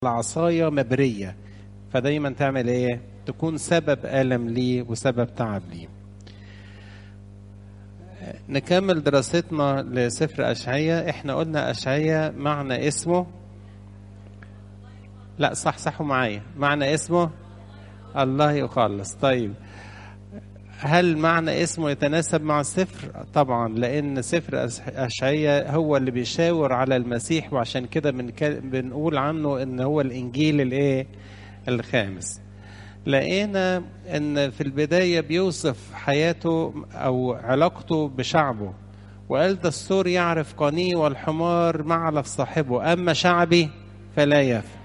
العصاية مبرية فدايما تعمل ايه تكون سبب ألم ليه وسبب تعب ليه نكمل دراستنا لسفر أشعية احنا قلنا أشعية معنى اسمه لا صح صحوا معايا معنى اسمه الله يخلص طيب هل معنى اسمه يتناسب مع السفر؟ طبعا لأن سفر أشعية هو اللي بيشاور على المسيح وعشان كده بنقول عنه إن هو الإنجيل الإيه؟ الخامس. لقينا إن في البداية بيوصف حياته أو علاقته بشعبه وقال دستور يعرف قني والحمار معلف صاحبه أما شعبي فلا يفهم.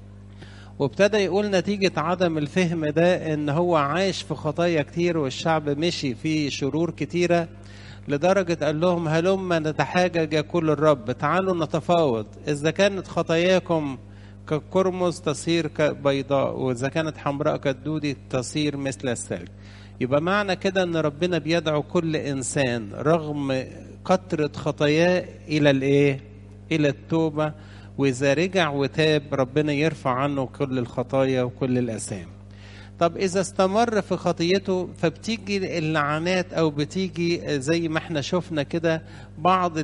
وابتدى يقول نتيجة عدم الفهم ده ان هو عايش في خطايا كتير والشعب مشي في شرور كتيرة لدرجة قال لهم هلما نتحاجج يقول الرب تعالوا نتفاوض إذا كانت خطاياكم كالقرمز تصير كبيضاء وإذا كانت حمراء كالدودي تصير مثل الثلج يبقى معنى كده ان ربنا بيدعو كل انسان رغم كثرة خطاياه الى الايه الى التوبة وإذا رجع وتاب ربنا يرفع عنه كل الخطايا وكل الأثام طب إذا استمر في خطيته فبتيجي اللعنات أو بتيجي زي ما احنا شفنا كده بعض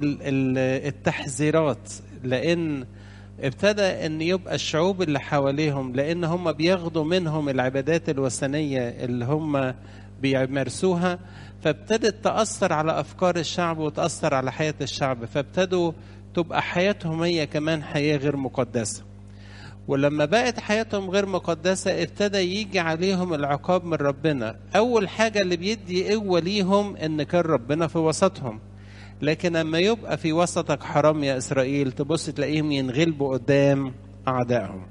التحذيرات لأن ابتدى ان يبقى الشعوب اللي حواليهم لان هم بياخدوا منهم العبادات الوثنيه اللي هم بيمارسوها فابتدت تاثر على افكار الشعب وتاثر على حياه الشعب فابتدوا تبقى حياتهم هي كمان حياة غير مقدسة ولما بقت حياتهم غير مقدسة ابتدى يجي عليهم العقاب من ربنا أول حاجة اللي بيدي قوة ليهم إن كان ربنا في وسطهم لكن لما يبقى في وسطك حرام يا إسرائيل تبص تلاقيهم ينغلبوا قدام أعدائهم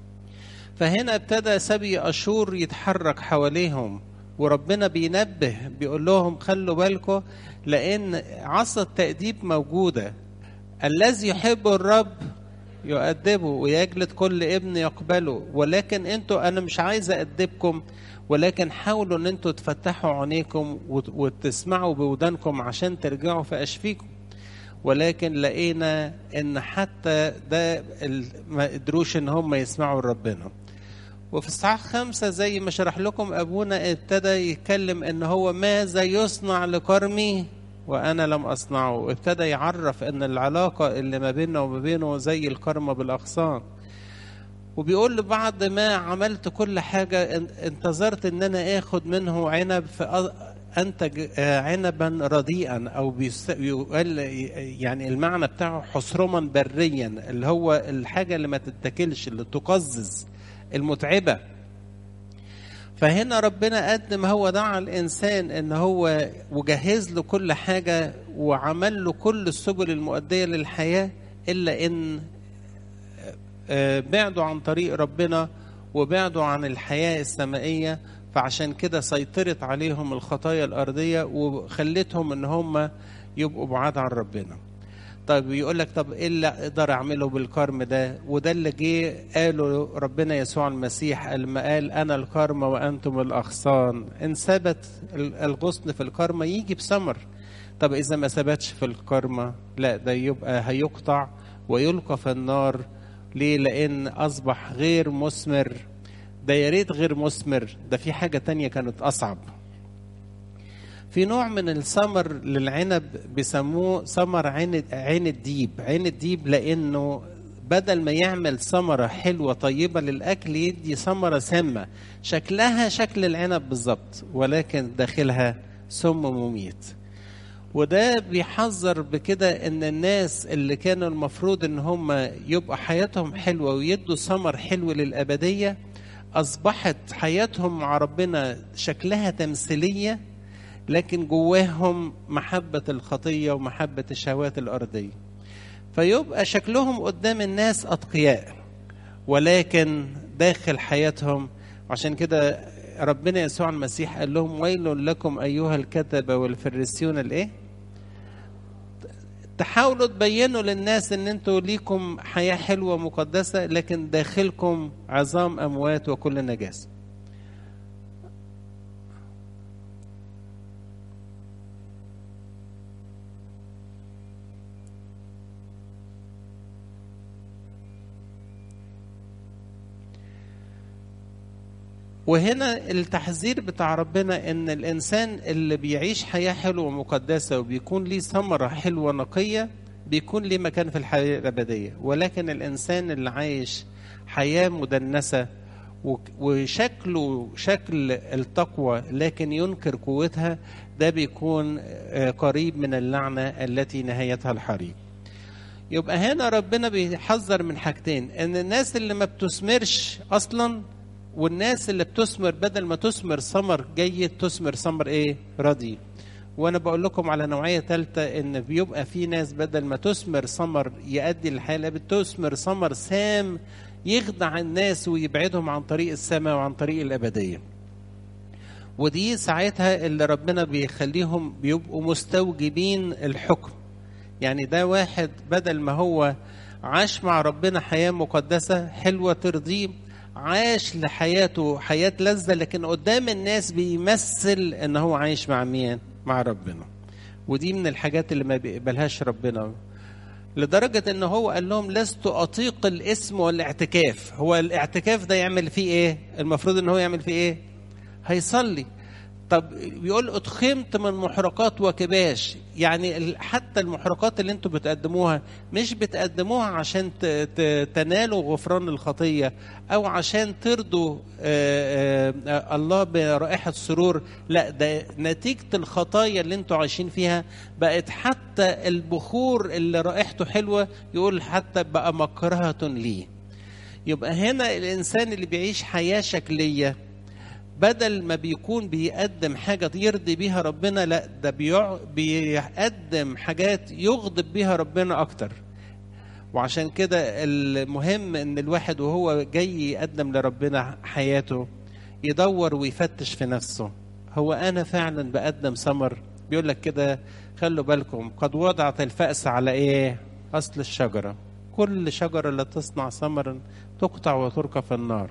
فهنا ابتدى سبي أشور يتحرك حواليهم وربنا بينبه بيقول لهم خلوا بالكم لأن عصا التأديب موجودة الذي يحب الرب يؤدبه ويجلد كل ابن يقبله ولكن انتوا انا مش عايز ادبكم ولكن حاولوا ان انتوا تفتحوا عينيكم وتسمعوا بودانكم عشان ترجعوا في اشفيكم ولكن لقينا ان حتى ده ما قدروش ان هم يسمعوا ربنا وفي الصحاح خمسة زي ما شرح لكم أبونا ابتدى يتكلم إن هو ماذا يصنع لكرمي وانا لم اصنعه ابتدى يعرف ان العلاقه اللي ما بيننا وما بينه زي الكرمه بالاغصان وبيقول له بعد ما عملت كل حاجه انتظرت ان انا اخد منه عنب انتج عنبا رديئا او بيقال يعني المعنى بتاعه حصرما بريا اللي هو الحاجه اللي ما تتاكلش اللي تقزز المتعبه فهنا ربنا قدم هو دعا الانسان ان هو وجهز له كل حاجه وعمل له كل السبل المؤديه للحياه الا ان بعدوا عن طريق ربنا وبعدوا عن الحياه السمائيه فعشان كده سيطرت عليهم الخطايا الارضيه وخلتهم ان هم يبقوا بعاد عن ربنا. طيب يقول لك طب ايه اللي اقدر اعمله بالكرم ده وده اللي جه قاله ربنا يسوع المسيح لما قال انا الكرم وانتم الاغصان ان ثبت الغصن في الكرمة يجي بثمر طب اذا ما ثبتش في الكرمة لا ده يبقى هيقطع ويلقى في النار ليه لان اصبح غير مثمر ده يا ريت غير مثمر ده في حاجة تانية كانت اصعب في نوع من الثمر للعنب بيسموه ثمر عين عين الديب عين الديب لانه بدل ما يعمل ثمره حلوه طيبه للاكل يدي ثمره سامه شكلها شكل العنب بالظبط ولكن داخلها سم مميت وده بيحذر بكده ان الناس اللي كانوا المفروض ان هم يبقى حياتهم حلوه ويدوا ثمر حلو للابديه اصبحت حياتهم مع ربنا شكلها تمثيليه لكن جواهم محبة الخطية ومحبة الشهوات الأرضية فيبقى شكلهم قدام الناس أتقياء ولكن داخل حياتهم عشان كده ربنا يسوع المسيح قال لهم ويل لكم أيها الكتبة والفريسيون الإيه؟ تحاولوا تبينوا للناس ان انتوا ليكم حياة حلوة مقدسة لكن داخلكم عظام أموات وكل نجاسة وهنا التحذير بتاع ربنا ان الانسان اللي بيعيش حياه حلوه ومقدسه وبيكون ليه ثمره حلوه نقيه بيكون ليه مكان في الحياه الابديه ولكن الانسان اللي عايش حياه مدنسه وشكله شكل التقوى لكن ينكر قوتها ده بيكون قريب من اللعنه التي نهايتها الحريق يبقى هنا ربنا بيحذر من حاجتين ان الناس اللي ما بتثمرش اصلا والناس اللي بتثمر بدل ما تثمر ثمر جيد تثمر ثمر ايه رديء وانا بقول لكم على نوعيه ثالثه ان بيبقى في ناس بدل ما تثمر ثمر يؤدي للحياه بتثمر ثمر سام يخدع الناس ويبعدهم عن طريق السماء وعن طريق الابديه ودي ساعتها اللي ربنا بيخليهم بيبقوا مستوجبين الحكم يعني ده واحد بدل ما هو عاش مع ربنا حياة مقدسة حلوة ترضيه عاش لحياته حياة لذة لكن قدام الناس بيمثل ان هو عايش مع مين مع ربنا ودي من الحاجات اللي ما بيقبلهاش ربنا لدرجة ان هو قال لهم لست اطيق الاسم والاعتكاف هو الاعتكاف ده يعمل فيه ايه المفروض ان هو يعمل فيه ايه هيصلي طب بيقول اتخمت من محرقات وكباش يعني حتى المحرقات اللي انتم بتقدموها مش بتقدموها عشان تنالوا غفران الخطيه او عشان ترضوا الله برائحه سرور لا ده نتيجه الخطايا اللي انتم عايشين فيها بقت حتى البخور اللي رائحته حلوه يقول حتى بقى مكرهه لي يبقى هنا الانسان اللي بيعيش حياه شكليه بدل ما بيكون بيقدم حاجة يرضي بيها ربنا لا ده بيع... بيقدم حاجات يغضب بيها ربنا أكتر وعشان كده المهم ان الواحد وهو جاي يقدم لربنا حياته يدور ويفتش في نفسه هو انا فعلا بقدم ثمر بيقول لك كده خلوا بالكم قد وضعت الفأس على ايه اصل الشجرة كل شجرة لا تصنع ثمرا تقطع وتركى في النار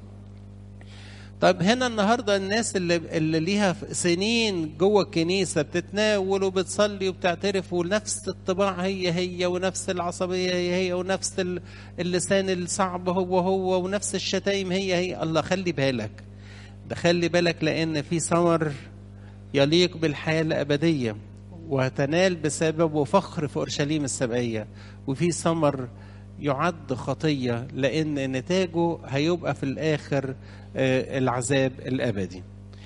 طب هنا النهارده الناس اللي اللي ليها سنين جوه الكنيسه بتتناول وبتصلي وبتعترف ونفس الطباع هي هي ونفس العصبيه هي هي ونفس اللسان الصعب هو هو ونفس الشتايم هي هي الله خلي بالك ده خلي بالك لان في ثمر يليق بالحياه الابديه وهتنال بسببه فخر في اورشليم السبعيه وفي ثمر يعد خطيه لان نتاجه هيبقى في الاخر العذاب الابدي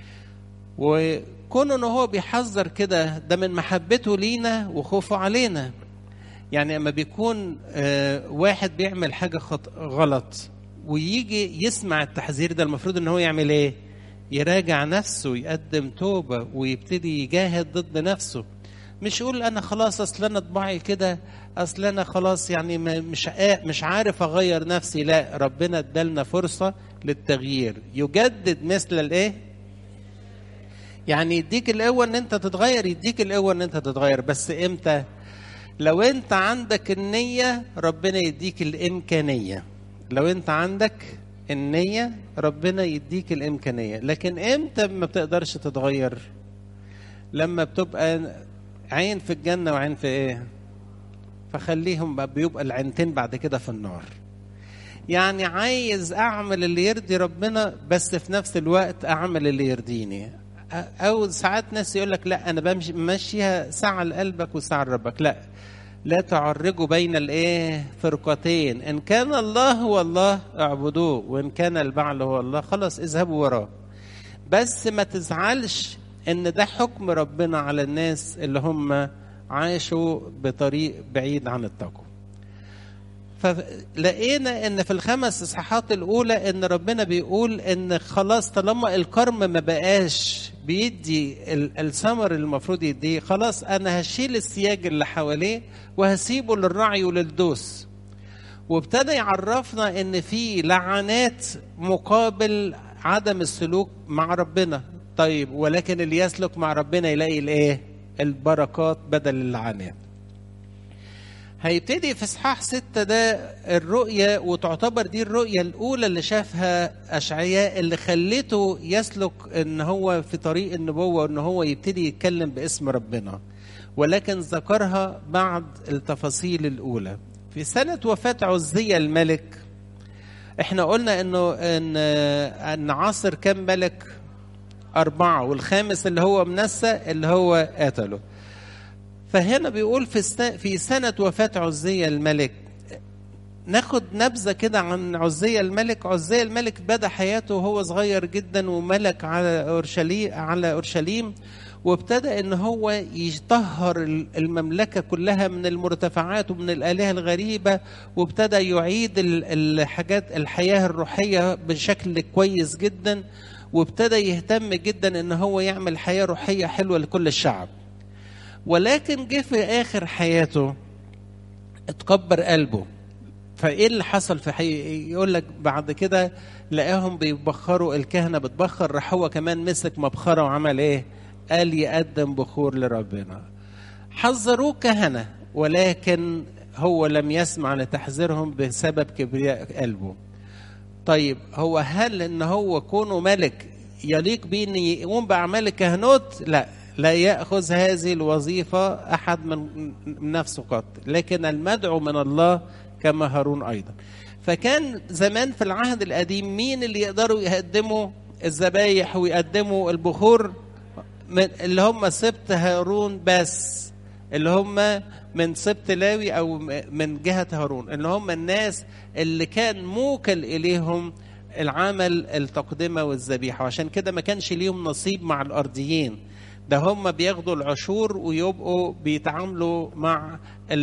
وكون ان هو بيحذر كده ده من محبته لينا وخوفه علينا يعني اما بيكون واحد بيعمل حاجه غلط ويجي يسمع التحذير ده المفروض ان هو يعمل ايه يراجع نفسه يقدم توبه ويبتدي يجاهد ضد نفسه مش يقول انا خلاص اصل انا طباعي كده اصل انا خلاص يعني مش مش عارف اغير نفسي لا ربنا ادالنا فرصه للتغيير يجدد مثل الايه يعني يديك القوه ان انت تتغير يديك القوه ان انت تتغير بس امتى لو انت عندك النيه ربنا يديك الامكانيه لو انت عندك النيه ربنا يديك الامكانيه لكن امتى ما بتقدرش تتغير لما بتبقى عين في الجنه وعين في ايه فخليهم بيبقى العينتين بعد كده في النار يعني عايز اعمل اللي يرضي ربنا بس في نفس الوقت اعمل اللي يرضيني او ساعات ناس يقول لك لا انا بمشي ماشيها ساعه لقلبك وساعه لربك لا لا تعرجوا بين الايه فرقتين ان كان الله هو الله اعبدوه وان كان البعل هو الله خلاص اذهبوا وراه بس ما تزعلش ان ده حكم ربنا على الناس اللي هم عاشوا بطريق بعيد عن التقوى فلقينا ان في الخمس اصحاحات الاولى ان ربنا بيقول ان خلاص طالما الكرم ما بقاش بيدي الثمر اللي المفروض يديه خلاص انا هشيل السياج اللي حواليه وهسيبه للرعي وللدوس وابتدى يعرفنا ان في لعنات مقابل عدم السلوك مع ربنا طيب ولكن اللي يسلك مع ربنا يلاقي الايه البركات بدل اللعنات هيبتدي في اصحاح ستة ده الرؤية وتعتبر دي الرؤية الأولى اللي شافها أشعياء اللي خلته يسلك إن هو في طريق النبوة إن هو يبتدي يتكلم باسم ربنا ولكن ذكرها بعد التفاصيل الأولى في سنة وفاة عزية الملك احنا قلنا انه ان ان عاصر كم ملك أربعة والخامس اللي هو منسى اللي هو قتله فهنا بيقول في في سنة وفاة عزية الملك ناخد نبذة كده عن عزية الملك عزية الملك بدأ حياته وهو صغير جدا وملك على أورشليم على أورشليم وابتدى ان هو يطهر المملكه كلها من المرتفعات ومن الالهه الغريبه وابتدى يعيد الحاجات الحياه الروحيه بشكل كويس جدا وابتدى يهتم جدا ان هو يعمل حياه روحيه حلوه لكل الشعب ولكن جه في اخر حياته اتكبر قلبه فايه اللي حصل في حي... يقول لك بعد كده لقاهم بيبخروا الكهنه بتبخر راح هو كمان مسك مبخره وعمل ايه قال يقدم بخور لربنا حذروه كهنه ولكن هو لم يسمع لتحذيرهم بسبب كبرياء قلبه طيب هو هل ان هو كونه ملك يليق بيه ان يقوم باعمال الكهنوت لا لا ياخذ هذه الوظيفه احد من نفسه قط لكن المدعو من الله كما هارون ايضا فكان زمان في العهد القديم مين اللي يقدروا يقدموا الذبايح ويقدموا البخور من اللي هم سبط هارون بس اللي هم من سبط لاوي او من جهه هارون اللي هم الناس اللي كان موكل اليهم العمل التقدمه والذبيحه وعشان كده ما كانش ليهم نصيب مع الارضيين ده هم بياخدوا العشور ويبقوا بيتعاملوا مع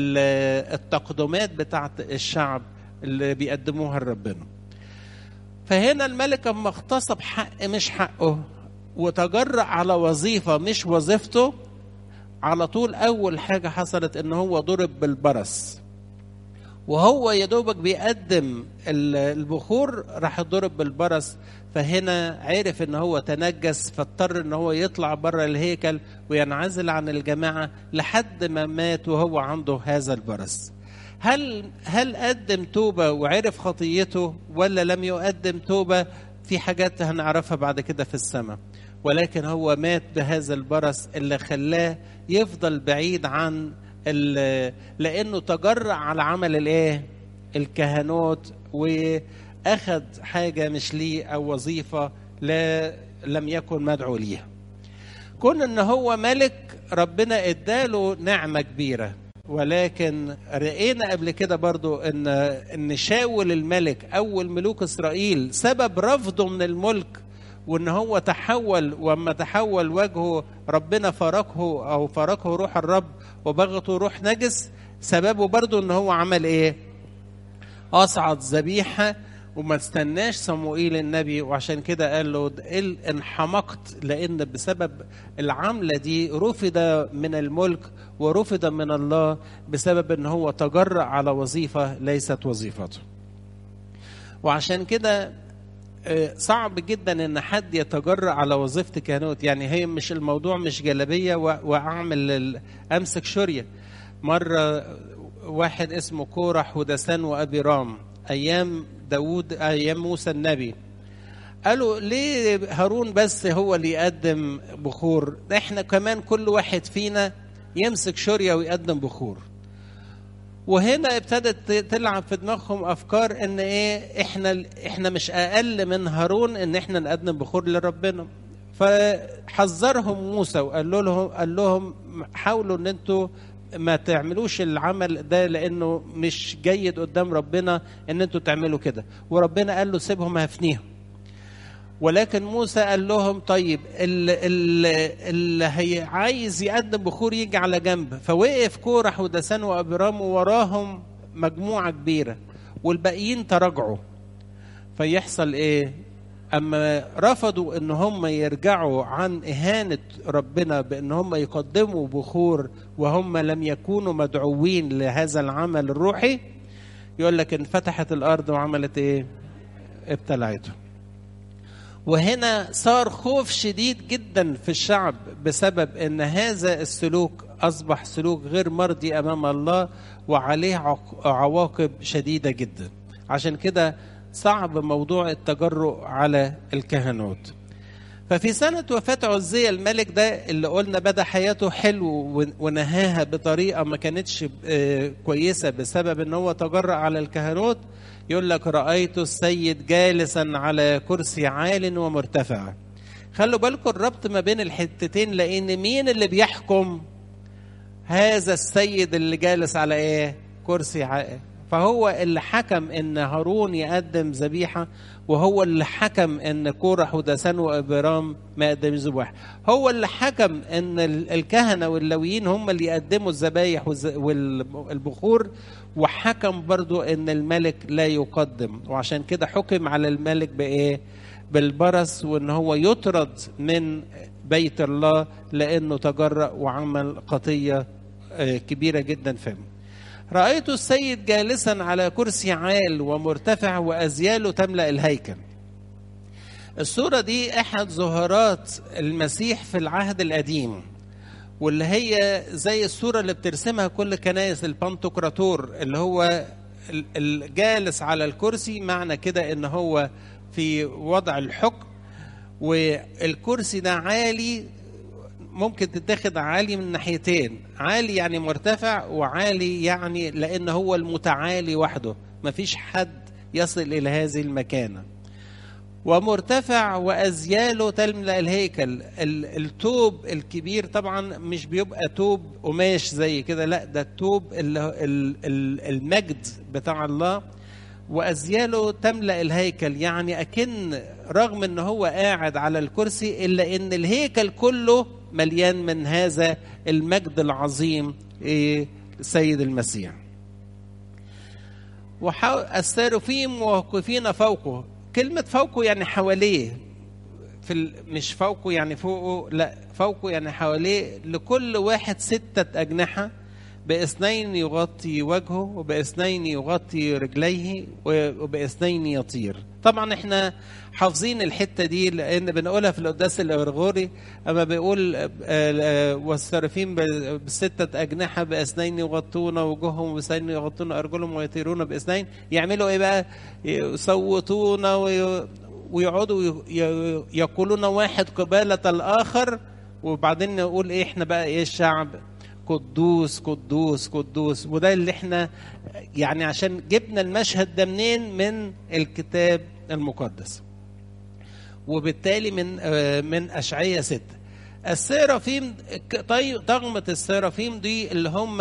التقدمات بتاعت الشعب اللي بيقدموها لربنا فهنا الملك اما اغتصب حق مش حقه وتجرأ على وظيفة مش وظيفته على طول أول حاجة حصلت إن هو ضرب بالبرص وهو يا دوبك بيقدم البخور راح ضرب بالبرص فهنا عرف ان هو تنجس فاضطر ان هو يطلع بره الهيكل وينعزل عن الجماعه لحد ما مات وهو عنده هذا البرص. هل هل قدم توبه وعرف خطيته ولا لم يقدم توبه؟ في حاجات هنعرفها بعد كده في السماء. ولكن هو مات بهذا البرص اللي خلاه يفضل بعيد عن لانه تجرأ على عمل الايه؟ الكهنوت واخذ حاجه مش ليه او وظيفه لا لم يكن مدعو ليها. كون ان هو ملك ربنا اداله نعمه كبيره ولكن رأينا قبل كده برضو ان ان شاول الملك اول ملوك اسرائيل سبب رفضه من الملك وان هو تحول واما تحول وجهه ربنا فارقه او فارقه روح الرب وبغته روح نجس سببه برضو ان هو عمل ايه اصعد ذبيحه وما استناش صموئيل النبي وعشان كده قال له انحمقت لان بسبب العمله دي رفض من الملك ورفض من الله بسبب ان هو تجرأ على وظيفه ليست وظيفته وعشان كده صعب جدا ان حد يتجرأ على وظيفه كهنوت يعني هي مش الموضوع مش جلبيه واعمل امسك شوريه مره واحد اسمه كورح ودسان وابي رام ايام داود ايام موسى النبي قالوا ليه هارون بس هو اللي يقدم بخور ده احنا كمان كل واحد فينا يمسك شورية ويقدم بخور وهنا ابتدت تلعب في دماغهم افكار ان ايه احنا احنا مش اقل من هارون ان احنا نقدم بخور لربنا فحذرهم موسى وقال لهم قال لهم حاولوا ان انتوا ما تعملوش العمل ده لانه مش جيد قدام ربنا ان انتوا تعملوا كده وربنا قال له سيبهم هفنيهم ولكن موسى قال لهم طيب اللي, اللي هي عايز يقدم بخور يجي على جنب فوقف كورح ودسان وابرام وراهم مجموعه كبيره والباقيين تراجعوا فيحصل ايه اما رفضوا ان هم يرجعوا عن اهانه ربنا بان هم يقدموا بخور وهم لم يكونوا مدعوين لهذا العمل الروحي يقول لك انفتحت الارض وعملت ايه ابتلعته وهنا صار خوف شديد جدا في الشعب بسبب ان هذا السلوك اصبح سلوك غير مرضي امام الله وعليه عواقب شديده جدا عشان كده صعب موضوع التجرؤ على الكهنوت ففي سنة وفاة عزية الملك ده اللي قلنا بدأ حياته حلو ونهاها بطريقة ما كانتش كويسة بسبب ان هو تجرأ على الكهنوت يقول لك رأيت السيد جالسا على كرسي عال ومرتفع خلوا بالكم الربط ما بين الحتتين لأن مين اللي بيحكم هذا السيد اللي جالس على ايه كرسي عال فهو اللي حكم ان هارون يقدم ذبيحه وهو اللي حكم ان كورح ودسان وابرام ما يقدمش ذبائح هو اللي حكم ان الكهنه واللويين هم اللي يقدموا الذبايح والبخور وحكم برضو ان الملك لا يقدم وعشان كده حكم على الملك بايه بالبرص وان هو يطرد من بيت الله لانه تجرأ وعمل خطيه كبيره جدا فيه رأيت السيد جالسا على كرسي عال ومرتفع وأزياله تملأ الهيكل الصورة دي أحد ظهورات المسيح في العهد القديم واللي هي زي الصورة اللي بترسمها كل كنائس البنتوكراتور اللي هو الجالس على الكرسي معنى كده ان هو في وضع الحكم والكرسي ده عالي ممكن تتاخد عالي من ناحيتين عالي يعني مرتفع وعالي يعني لان هو المتعالي وحده مفيش حد يصل الى هذه المكانه ومرتفع وازياله تملا الهيكل التوب الكبير طبعا مش بيبقى توب قماش زي كده لا ده التوب المجد بتاع الله وازياله تملا الهيكل يعني اكن رغم ان هو قاعد على الكرسي الا ان الهيكل كله مليان من هذا المجد العظيم سيد المسيح الساروفيم واقفين فوقه كلمة فوقه يعني حواليه في ال... مش فوقه يعني فوقه لا فوقه يعني حواليه لكل واحد ستة أجنحة باثنين يغطي وجهه وباثنين يغطي رجليه وباثنين يطير طبعا احنا حافظين الحته دي لان بنقولها في القداس الاغرغوري اما بيقول والسرافين بستة أجنحة بأثنين يغطون وجوههم وباثنين يغطون أرجلهم ويطيرون باثنين يعملوا إيه بقى؟ يصوتون ويقعدوا يقولون واحد قبالة الآخر وبعدين نقول إيه إحنا بقى إيه الشعب قدوس قدوس قدوس وده اللي احنا يعني عشان جبنا المشهد ده منين من الكتاب المقدس وبالتالي من من اشعياء ستة السيرافيم طغمة السيرافيم دي اللي هم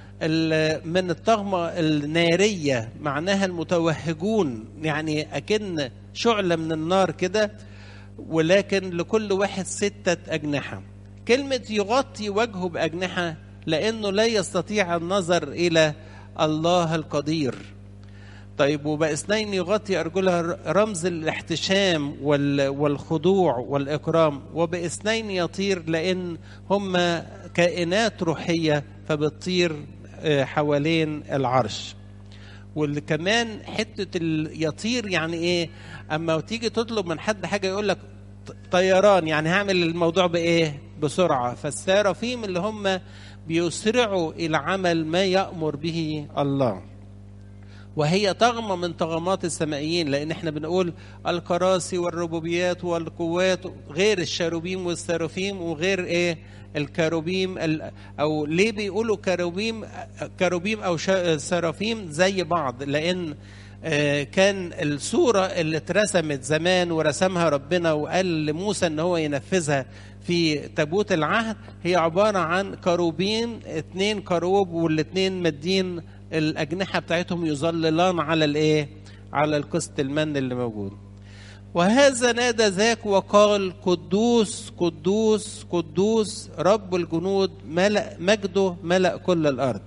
من الطغمة النارية معناها المتوهجون يعني أكن شعلة من النار كده ولكن لكل واحد ستة أجنحة كلمة يغطي وجهه بأجنحة لأنه لا يستطيع النظر إلى الله القدير طيب وباثنين يغطي أرجلها رمز الاحتشام والخضوع والإكرام وباثنين يطير لأن هم كائنات روحية فبتطير حوالين العرش واللي كمان حتة يطير يعني إيه أما تيجي تطلب من حد حاجة يقول لك طيران يعني هعمل الموضوع بايه بسرعه فالسرافيم اللي هم بيسرعوا الى عمل ما يامر به الله وهي طغمه من طغمات السمائيين لان احنا بنقول الكراسي والربوبيات والقوات غير الشاروبيم والسرافيم وغير ايه الكروبيم او ليه بيقولوا كروبيم كروبيم او سرافيم زي بعض لان كان الصورة اللي اترسمت زمان ورسمها ربنا وقال لموسى ان هو ينفذها في تابوت العهد هي عبارة عن كروبين اتنين كروب والاتنين مدين الأجنحة بتاعتهم يظللان على الايه على القسط المن اللي موجود وهذا نادى ذاك وقال قدوس قدوس قدوس رب الجنود ملأ مجده ملأ كل الأرض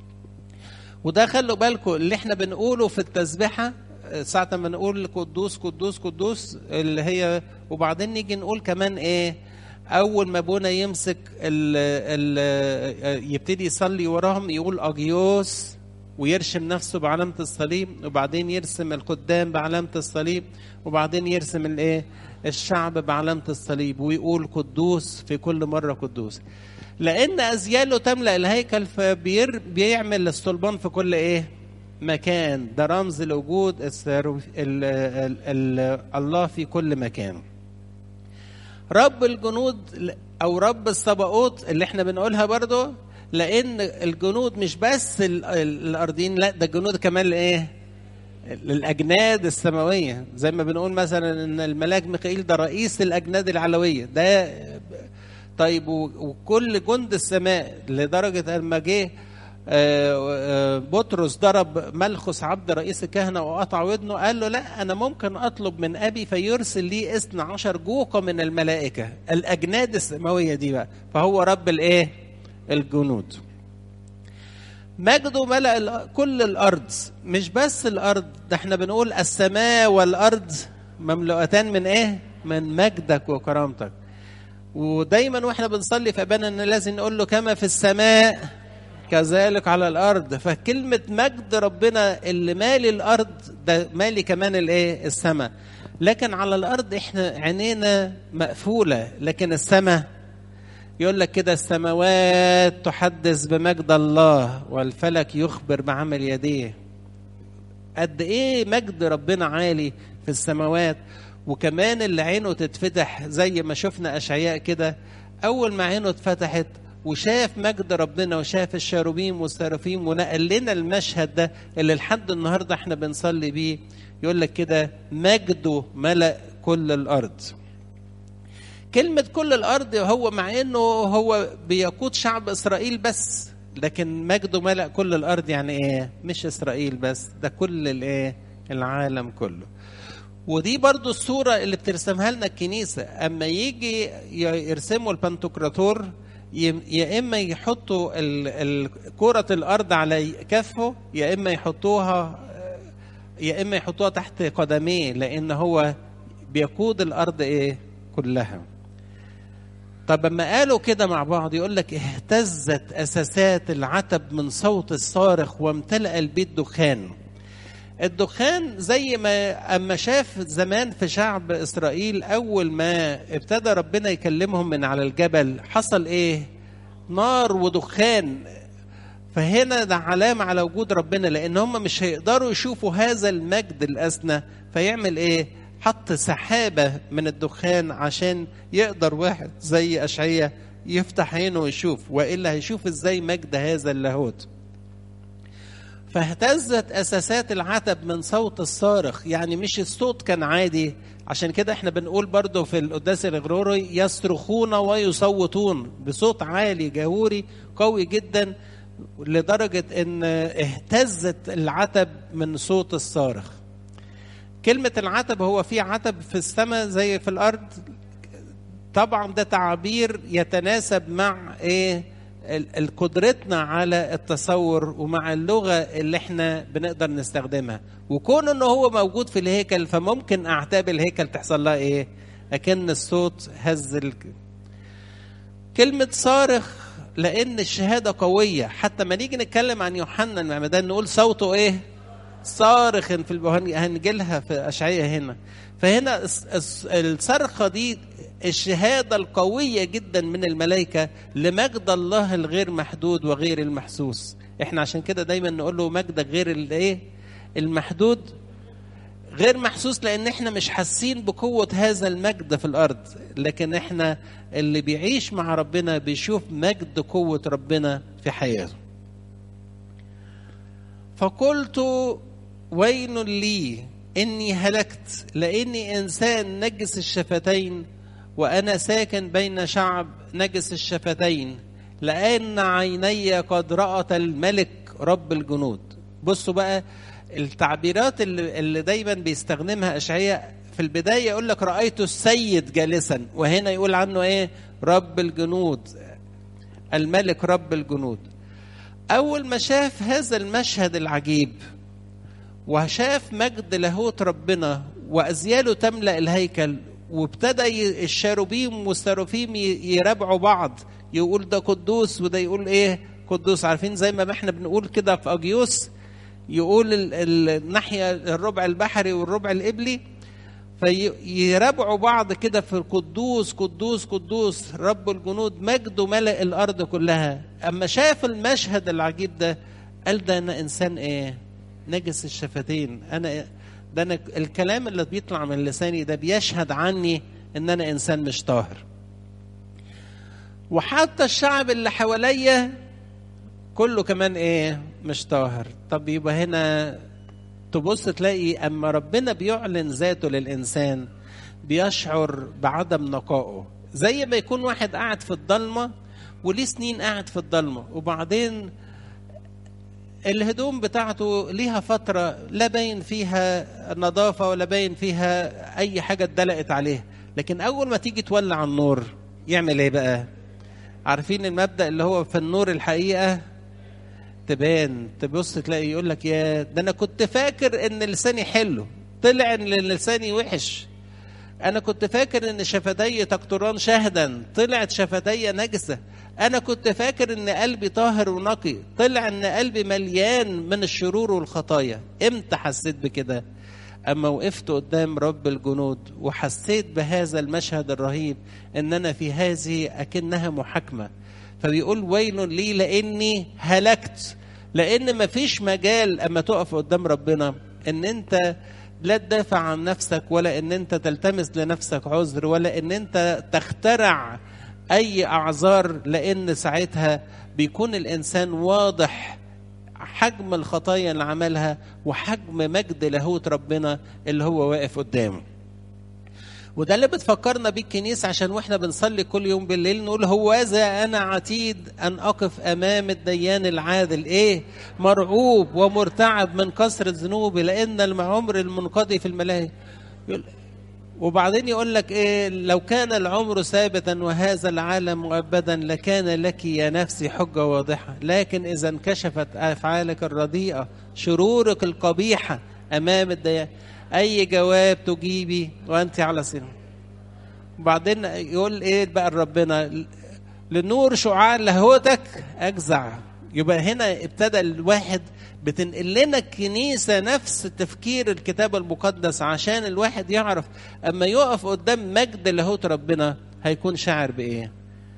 وده خلوا بالكم اللي احنا بنقوله في التسبيحة ساعة ما نقول قدوس قدوس قدوس اللي هي وبعدين نيجي نقول كمان ايه أول ما أبونا يمسك ال ال يبتدي يصلي وراهم يقول أجيوس ويرشم نفسه بعلامة الصليب وبعدين يرسم القدام بعلامة الصليب وبعدين يرسم الايه الشعب بعلامة الصليب ويقول قدوس في كل مرة قدوس لان ازياله تملا الهيكل فبيعمل الصلبان في كل ايه مكان ده رمز لوجود ال ال ال الله في كل مكان رب الجنود او رب الصباؤوت اللي احنا بنقولها برضو لان الجنود مش بس ال- ال- الارضيين لا ده الجنود كمان الايه الاجناد السماويه زي ما بنقول مثلا ان الملاك ميخائيل ده رئيس الاجناد العلويه ده طيب و- وكل جند السماء لدرجه لما جه آه، آه، بطرس ضرب ملخص عبد رئيس الكهنة وقطع ودنه قال له لا أنا ممكن أطلب من أبي فيرسل لي اثنى عشر جوقة من الملائكة الأجناد السماوية دي بقى فهو رب الإيه الجنود مجده ملأ ال- كل الأرض مش بس الأرض ده احنا بنقول السماء والأرض مملوءتان من إيه من مجدك وكرامتك ودايما واحنا بنصلي في ابانا ان لازم نقول له كما في السماء كذلك على الارض فكلمه مجد ربنا اللي مالي الارض ده مالي كمان الايه السماء لكن على الارض احنا عينينا مقفوله لكن السماء يقول لك كده السماوات تحدث بمجد الله والفلك يخبر بعمل يديه قد ايه مجد ربنا عالي في السماوات وكمان اللي عينه تتفتح زي ما شفنا اشعياء كده اول ما عينه اتفتحت وشاف مجد ربنا وشاف الشاروبيم والسرافيم ونقل لنا المشهد ده اللي لحد النهارده احنا بنصلي بيه يقول لك كده مجده ملأ كل الارض كلمة كل الأرض هو مع إنه هو بيقود شعب إسرائيل بس لكن مجده ملأ كل الأرض يعني إيه؟ مش إسرائيل بس ده كل الإيه؟ العالم كله. ودي برضو الصورة اللي بترسمها لنا الكنيسة أما يجي يرسموا البنتوكراتور ي- يا إما يحطوا ال- ال- كرة الأرض على كفه يا إما يحطوها يا إما يحطوها تحت قدميه لأن هو بيقود الأرض إيه؟ كلها. طب لما قالوا كده مع بعض يقول لك اهتزت اساسات العتب من صوت الصارخ وامتلأ البيت دخان الدخان زي ما اما شاف زمان في شعب اسرائيل اول ما ابتدى ربنا يكلمهم من على الجبل حصل ايه نار ودخان فهنا ده علامة على وجود ربنا لأن هم مش هيقدروا يشوفوا هذا المجد الأسنى فيعمل إيه؟ حط سحابة من الدخان عشان يقدر واحد زي أشعية يفتح عينه ويشوف وإلا هيشوف إزاي مجد هذا اللاهوت فاهتزت أساسات العتب من صوت الصارخ يعني مش الصوت كان عادي عشان كده احنا بنقول برضو في القداس الغروري يصرخون ويصوتون بصوت عالي جهوري قوي جدا لدرجة ان اهتزت العتب من صوت الصارخ كلمة العتب هو في عتب في السماء زي في الأرض طبعا ده تعبير يتناسب مع ايه ال- ال- قدرتنا على التصور ومع اللغة اللي احنا بنقدر نستخدمها وكون انه هو موجود في الهيكل فممكن اعتاب الهيكل تحصل لها ايه اكن الصوت هز ال... كلمة صارخ لأن الشهادة قوية حتى ما نيجي نتكلم عن يوحنا المعمدان نقول صوته إيه؟ صارخ في البهن هنجيلها في أشعية هنا فهنا الس- الس- الصرخة دي الشهادة القوية جدا من الملائكة لمجد الله الغير محدود وغير المحسوس احنا عشان كده دايما نقول له مجدك غير الايه المحدود غير محسوس لان احنا مش حاسين بقوه هذا المجد في الارض لكن احنا اللي بيعيش مع ربنا بيشوف مجد قوه ربنا في حياته فقلت ويل لي اني هلكت لاني انسان نجس الشفتين وانا ساكن بين شعب نجس الشفتين لان عيني قد رأت الملك رب الجنود بصوا بقى التعبيرات اللي, اللي دايما بيستخدمها اشعياء في البدايه يقول لك رايت السيد جالسا وهنا يقول عنه ايه رب الجنود الملك رب الجنود اول ما شاف هذا المشهد العجيب وشاف مجد لاهوت ربنا وازياله تملا الهيكل وابتدى ي- الشاروبيم والسرافيم ي- يرابعوا بعض يقول ده قدوس وده يقول ايه قدوس عارفين زي ما احنا بنقول كده في اجيوس يقول ال- ال- الناحيه الربع البحري والربع القبلي فيرابعوا بعض كده في القدوس قدوس قدوس رب الجنود مجده ملأ الارض كلها اما شاف المشهد العجيب ده قال ده انا انسان ايه نجس الشفتين انا ده أنا الكلام اللي بيطلع من لساني ده بيشهد عني ان انا انسان مش طاهر وحتى الشعب اللي حواليا كله كمان ايه مش طاهر طب يبقى هنا تبص تلاقي اما ربنا بيعلن ذاته للانسان بيشعر بعدم نقائه زي ما يكون واحد قاعد في الضلمه وليه سنين قاعد في الضلمه وبعدين الهدوم بتاعته ليها فترة لا باين فيها نظافة ولا باين فيها أي حاجة اتدلقت عليها لكن أول ما تيجي تولع النور يعمل إيه بقى؟ عارفين المبدأ اللي هو في النور الحقيقة تبان تبص تلاقي يقول لك يا ده أنا كنت فاكر إن لساني حلو طلع إن لساني وحش أنا كنت فاكر إن شفتي تقطران شهدا طلعت شفتي نجسة أنا كنت فاكر إن قلبي طاهر ونقي طلع إن قلبي مليان من الشرور والخطايا إمتى حسيت بكده أما وقفت قدام رب الجنود وحسيت بهذا المشهد الرهيب إن أنا في هذه أكنها محاكمة فبيقول ويل لي لأني هلكت لأن مفيش مجال أما تقف قدام ربنا إن أنت لا تدافع عن نفسك ولا ان انت تلتمس لنفسك عذر ولا ان انت تخترع اي اعذار لان ساعتها بيكون الانسان واضح حجم الخطايا اللي عملها وحجم مجد لاهوت ربنا اللي هو واقف قدامه وده اللي بتفكرنا بيه الكنيسة عشان واحنا بنصلي كل يوم بالليل نقول هوذا أنا عتيد أن أقف أمام الديان العادل إيه مرعوب ومرتعب من كثرة ذنوبي لأن العمر المنقضي في الملاهي وبعدين يقول لك إيه لو كان العمر ثابتا وهذا العالم مؤبدا لكان لك يا نفسي حجة واضحة لكن إذا انكشفت أفعالك الرديئة شرورك القبيحة أمام الديان اي جواب تجيبي وانت على سن وبعدين يقول ايه بقى ربنا لنور شعاع لاهوتك اجزع يبقى هنا ابتدى الواحد بتنقل لنا الكنيسة نفس تفكير الكتاب المقدس عشان الواحد يعرف أما يقف قدام مجد لاهوت ربنا هيكون شاعر بإيه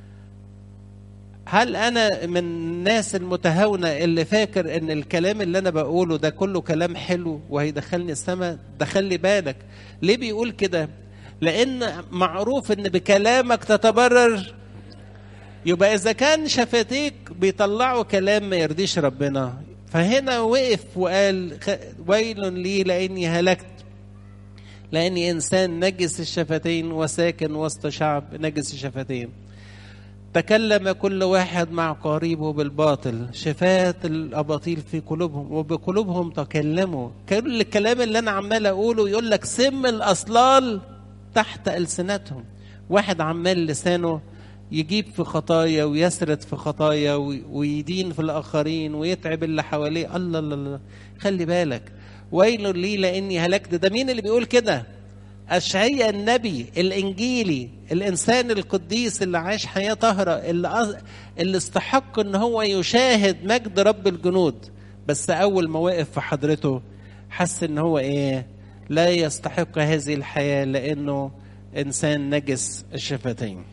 هل انا من الناس المتهاونه اللي فاكر ان الكلام اللي انا بقوله ده كله كلام حلو وهيدخلني السماء ده خلي بالك ليه بيقول كده لان معروف ان بكلامك تتبرر يبقى اذا كان شفتيك بيطلعوا كلام ما يرضيش ربنا فهنا وقف وقال ويل لي لاني هلكت لاني انسان نجس الشفتين وساكن وسط شعب نجس الشفتين تكلم كل واحد مع قريبه بالباطل شفات الاباطيل في قلوبهم وبقلوبهم تكلموا كل الكلام اللي انا عمال اقوله يقول لك سم الاصلال تحت السنتهم واحد عمال لسانه يجيب في خطايا ويسرد في خطايا ويدين في الاخرين ويتعب اللي حواليه الله الله الله خلي بالك ويل لي لاني هلكت ده مين اللي بيقول كده أشعيا النبي الإنجيلي الإنسان القديس اللي عاش حياة طاهرة اللي, اللي استحق إن هو يشاهد مجد رب الجنود بس أول ما وقف في حضرته حس إن هو إيه لا يستحق هذه الحياة لأنه إنسان نجس الشفتين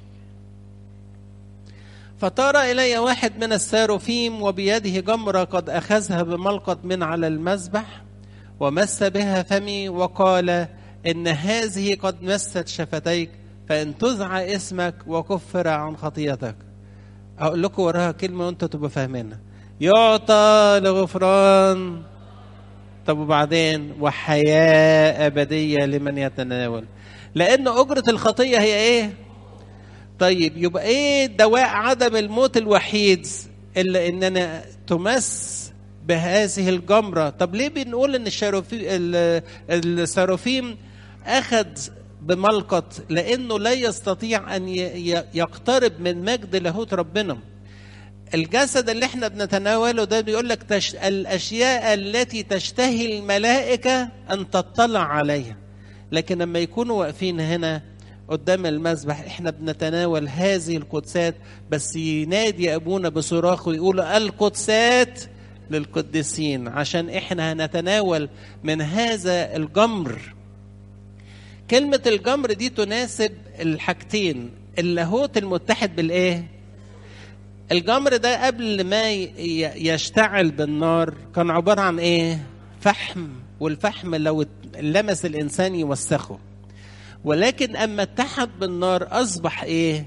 فطار إلي واحد من الساروفيم وبيده جمرة قد أخذها بملقط من على المذبح ومس بها فمي وقال إن هذه قد مست شفتيك فإن تزع اسمك وكفر عن خطيتك أقول لكم وراها كلمة وأنتوا تبقوا فاهمينها يعطى لغفران طب وبعدين وحياة أبدية لمن يتناول لأن أجرة الخطية هي إيه؟ طيب يبقى إيه دواء عدم الموت الوحيد إلا إننا تمس بهذه الجمرة طب ليه بنقول إن الساروفيم أخذ بملقط لأنه لا يستطيع أن يقترب من مجد لاهوت ربنا الجسد اللي احنا بنتناوله ده بيقول لك تش... الاشياء التي تشتهي الملائكه ان تطلع عليها لكن لما يكونوا واقفين هنا قدام المذبح احنا بنتناول هذه القدسات بس ينادي ابونا بصراخ ويقول القدسات للقديسين عشان احنا هنتناول من هذا الجمر كلمة الجمر دي تناسب الحاجتين اللاهوت المتحد بالايه الجمر ده قبل ما يشتعل بالنار كان عبارة عن ايه فحم والفحم لو لمس الانسان يوسخه ولكن اما اتحد بالنار اصبح ايه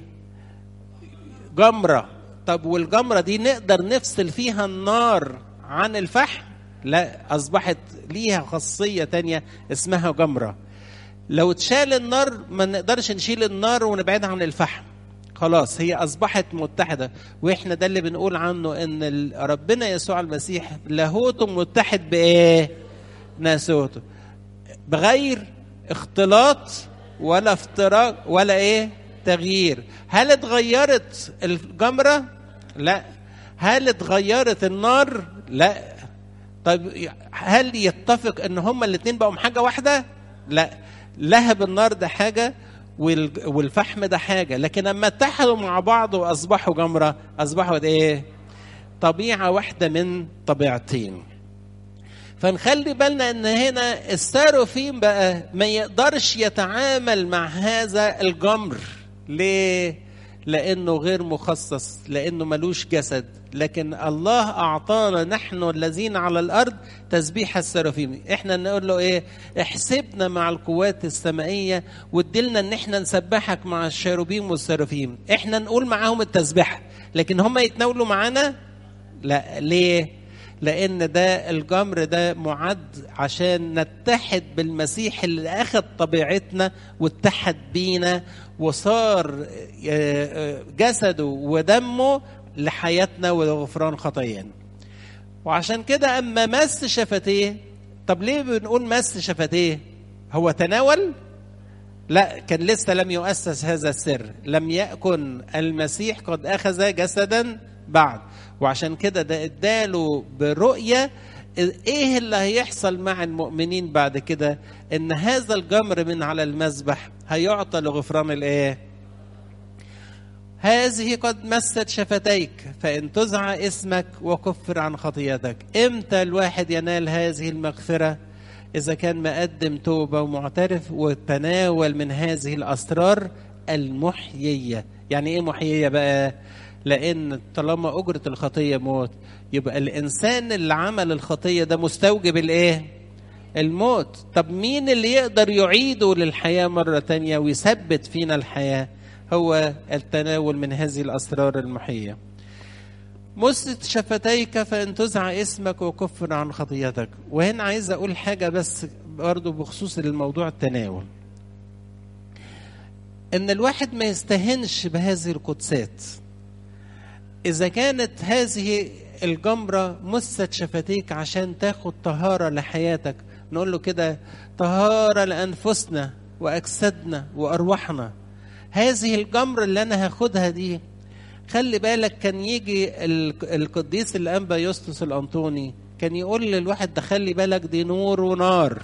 جمره طب والجمره دي نقدر نفصل فيها النار عن الفحم لا اصبحت ليها خاصيه تانية اسمها جمره لو اتشال النار ما نقدرش نشيل النار ونبعدها عن الفحم خلاص هي اصبحت متحده واحنا ده اللي بنقول عنه ان ال- ربنا يسوع المسيح لاهوته متحد بايه ناسوته بغير اختلاط ولا افتراق ولا ايه تغيير هل اتغيرت الجمره لا هل اتغيرت النار لا طيب هل يتفق ان هما الاثنين بقوا حاجه واحده لا لهب النار ده حاجه والج- والفحم ده حاجه لكن لما اتحدوا مع بعض واصبحوا جمره اصبحوا ايه طبيعه واحده من طبيعتين فنخلي بالنا ان هنا الساروفيم بقى ما يقدرش يتعامل مع هذا الجمر ليه لانه غير مخصص لانه ملوش جسد لكن الله اعطانا نحن الذين على الارض تسبيح السرافيم احنا نقول له ايه احسبنا مع القوات السمائيه وادلنا ان احنا نسبحك مع الشيروبيم والسرافيم احنا نقول معاهم التسبيح لكن هم يتناولوا معانا لا ليه لان ده الجمر ده معد عشان نتحد بالمسيح اللي اخذ طبيعتنا واتحد بينا وصار جسده ودمه لحياتنا ولغفران خطايانا وعشان كده اما مس شفتيه طب ليه بنقول مس شفتيه هو تناول لا كان لسه لم يؤسس هذا السر لم يكن المسيح قد اخذ جسدا بعد وعشان كده ده اداله برؤيه ايه اللي هيحصل مع المؤمنين بعد كده ان هذا الجمر من على المذبح هيعطى لغفران الايه هذه قد مست شفتيك فان تزع اسمك وكفر عن خطيتك امتى الواحد ينال هذه المغفره اذا كان مقدم توبه ومعترف وتناول من هذه الاسرار المحييه يعني ايه محييه بقى لان طالما اجره الخطيه موت يبقى الانسان اللي عمل الخطيه ده مستوجب الايه الموت طب مين اللي يقدر يعيده للحياه مره تانية ويثبت فينا الحياه هو التناول من هذه الاسرار المحيه مست شفتيك فان تزع اسمك وكفر عن خطيتك وهنا عايز اقول حاجه بس برضه بخصوص الموضوع التناول ان الواحد ما يستهنش بهذه القدسات إذا كانت هذه الجمرة مست شفتيك عشان تاخد طهارة لحياتك نقول له كده طهارة لأنفسنا وأجسادنا وأرواحنا هذه الجمرة اللي أنا هاخدها دي خلي بالك كان يجي القديس الأنبا يوستس الأنطوني كان يقول للواحد ده خلي بالك دي نور ونار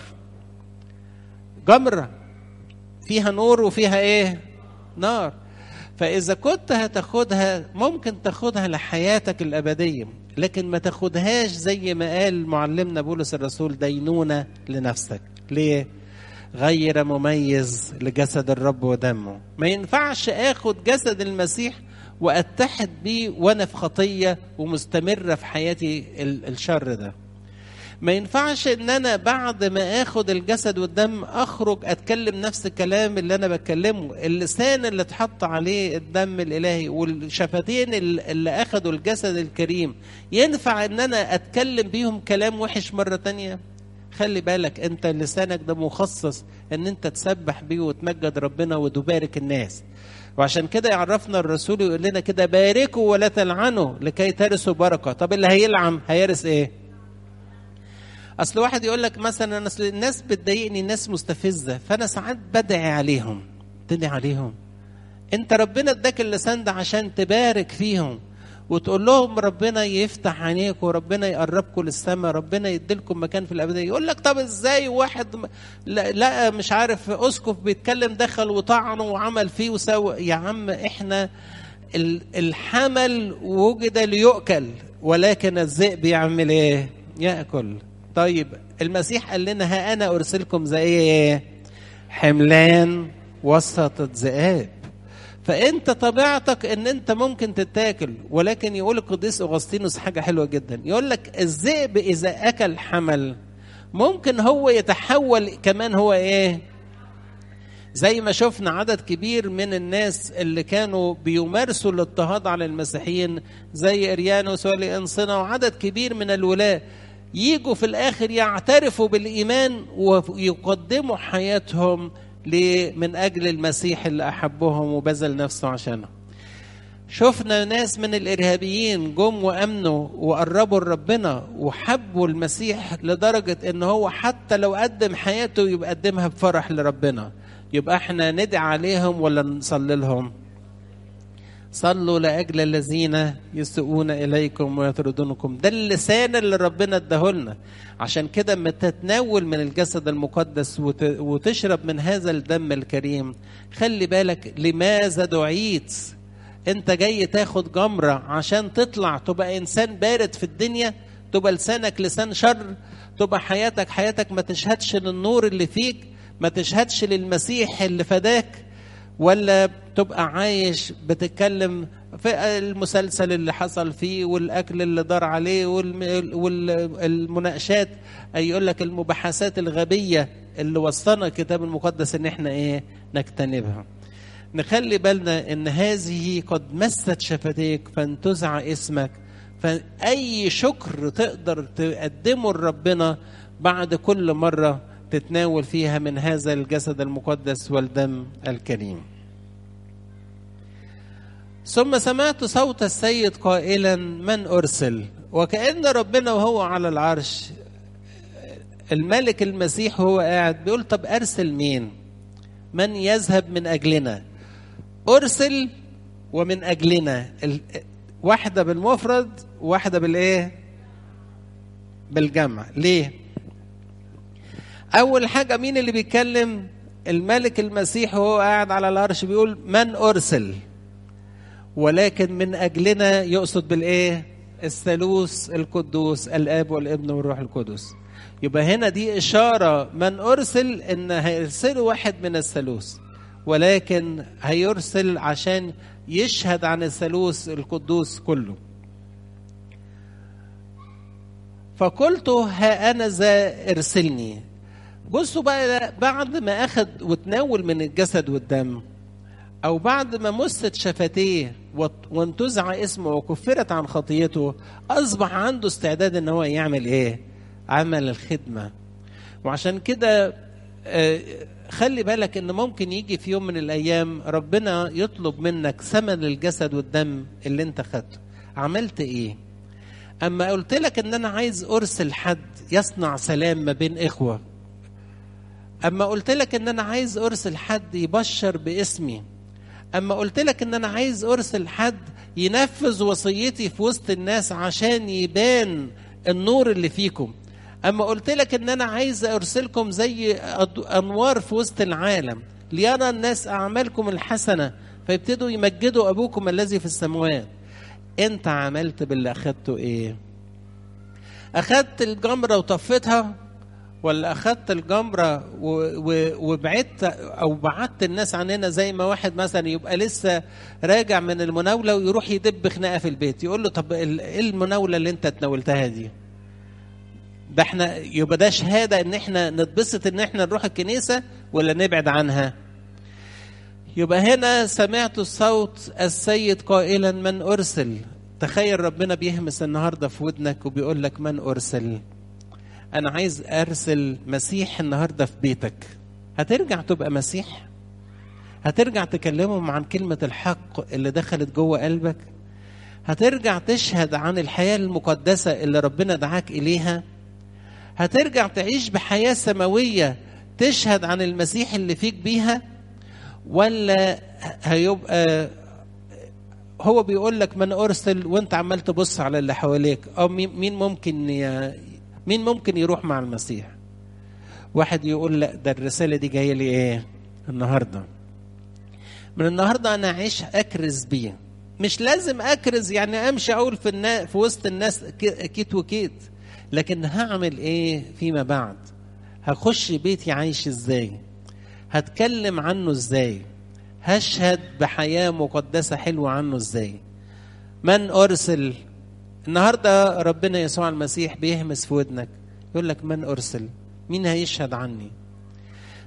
جمرة فيها نور وفيها ايه نار فإذا كنت هتاخدها ممكن تاخدها لحياتك الأبدية لكن ما تاخدهاش زي ما قال معلمنا بولس الرسول دينونة لنفسك ليه؟ غير مميز لجسد الرب ودمه ما ينفعش اخد جسد المسيح واتحد بيه وانا في خطيه ومستمره في حياتي الشر ده ما ينفعش ان انا بعد ما اخد الجسد والدم اخرج اتكلم نفس الكلام اللي انا بتكلمه اللسان اللي اتحط عليه الدم الالهي والشفتين اللي اخدوا الجسد الكريم ينفع ان انا اتكلم بيهم كلام وحش مرة تانية خلي بالك انت لسانك ده مخصص ان انت تسبح بيه وتمجد ربنا وتبارك الناس وعشان كده يعرفنا الرسول يقول لنا كده باركوا ولا تلعنوا لكي ترثوا بركه طب اللي هيلعن هيرث ايه اصل واحد يقول لك مثلا اصل الناس بتضايقني الناس مستفزه فانا ساعات بدعي عليهم تدعي عليهم انت ربنا اداك اللسان ده عشان تبارك فيهم وتقول لهم ربنا يفتح عينيكم وربنا يقربكم للسماء ربنا يديلكم مكان في الابديه يقول لك طب ازاي واحد لا, لا مش عارف اسقف بيتكلم دخل وطعنه وعمل فيه وسوى يا عم احنا الحمل وجد ليؤكل ولكن الذئب يعمل ايه ياكل طيب المسيح قال لنا ها انا ارسلكم زي ايه حملان وسط الذئاب فانت طبيعتك ان انت ممكن تتاكل ولكن يقول القديس اغسطينوس حاجه حلوه جدا يقول لك الذئب اذا اكل حمل ممكن هو يتحول كمان هو ايه زي ما شفنا عدد كبير من الناس اللي كانوا بيمارسوا الاضطهاد على المسيحيين زي اريانوس والانصنه وعدد كبير من الولاة يجوا في الاخر يعترفوا بالايمان ويقدموا حياتهم من اجل المسيح اللي احبهم وبذل نفسه عشانهم. شفنا ناس من الارهابيين جم وامنوا وقربوا لربنا وحبوا المسيح لدرجه ان هو حتى لو قدم حياته يبقى قدمها بفرح لربنا. يبقى احنا ندعي عليهم ولا نصلي لهم صلوا لاجل الذين يسوءون اليكم ويطردونكم ده اللسان اللي ربنا اداهولنا عشان كده اما تتناول من الجسد المقدس وتشرب من هذا الدم الكريم خلي بالك لماذا دعيت انت جاي تاخد جمرة عشان تطلع تبقى انسان بارد في الدنيا تبقى لسانك لسان شر تبقى حياتك حياتك ما تشهدش للنور اللي فيك ما تشهدش للمسيح اللي فداك ولا تبقى عايش بتتكلم في المسلسل اللي حصل فيه والاكل اللي دار عليه والمناقشات يقول لك المباحثات الغبيه اللي وصلنا الكتاب المقدس ان احنا ايه نجتنبها نخلي بالنا ان هذه قد مست شفتيك فانتزع اسمك فاي شكر تقدر تقدمه لربنا بعد كل مره تتناول فيها من هذا الجسد المقدس والدم الكريم ثم سمعت صوت السيد قائلا من ارسل وكان ربنا وهو على العرش الملك المسيح وهو قاعد بيقول طب ارسل مين من يذهب من اجلنا ارسل ومن اجلنا واحده بالمفرد واحده بالايه بالجمع ليه اول حاجه مين اللي بيتكلم الملك المسيح وهو قاعد على العرش بيقول من ارسل ولكن من اجلنا يقصد بالايه الثالوث القدوس الاب والابن والروح القدس يبقى هنا دي اشاره من ارسل ان هيرسلوا واحد من الثالوث ولكن هيرسل عشان يشهد عن الثالوث القدوس كله فقلت ها انا ذا ارسلني بصوا بقى بعد ما اخذ وتناول من الجسد والدم او بعد ما مست شفتيه وانتزع اسمه وكفرت عن خطيته اصبح عنده استعداد ان هو يعمل ايه عمل الخدمه وعشان كده خلي بالك ان ممكن يجي في يوم من الايام ربنا يطلب منك ثمن الجسد والدم اللي انت خدته عملت ايه اما قلت لك ان انا عايز ارسل حد يصنع سلام ما بين اخوه اما قلت لك ان انا عايز ارسل حد يبشر باسمي اما قلت لك ان انا عايز ارسل حد ينفذ وصيتي في وسط الناس عشان يبان النور اللي فيكم اما قلت لك ان انا عايز ارسلكم زي انوار في وسط العالم ليرى الناس اعمالكم الحسنه فيبتدوا يمجدوا ابوكم الذي في السماوات انت عملت باللي اخدته ايه اخدت الجمره وطفيتها ولا اخدت الجمره وبعدت او بعدت الناس عننا زي ما واحد مثلا يبقى لسه راجع من المناوله ويروح يدب خناقه في البيت يقول له طب ايه المناوله اللي انت تناولتها دي ده احنا يبقى ده شهاده ان احنا نتبسط ان احنا نروح الكنيسه ولا نبعد عنها يبقى هنا سمعت الصوت السيد قائلا من ارسل تخيل ربنا بيهمس النهارده في ودنك وبيقول لك من ارسل انا عايز ارسل مسيح النهارده في بيتك هترجع تبقى مسيح هترجع تكلمهم عن كلمة الحق اللي دخلت جوه قلبك هترجع تشهد عن الحياة المقدسة اللي ربنا دعاك إليها هترجع تعيش بحياة سماوية تشهد عن المسيح اللي فيك بيها ولا هيبقى هو بيقول لك من ارسل وانت عمال تبص على اللي حواليك او مين ممكن ي... مين ممكن يروح مع المسيح واحد يقول لا ده الرساله دي جايه لي ايه النهارده من النهارده انا اعيش اكرز بيه مش لازم اكرز يعني امشي اقول في النا... في وسط الناس كيت وكيت لكن هعمل ايه فيما بعد هخش بيتي عايش ازاي هتكلم عنه ازاي هشهد بحياة مقدسة حلوة عنه ازاي من أرسل النهاردة ربنا يسوع المسيح بيهمس في ودنك يقول لك من أرسل مين هيشهد عني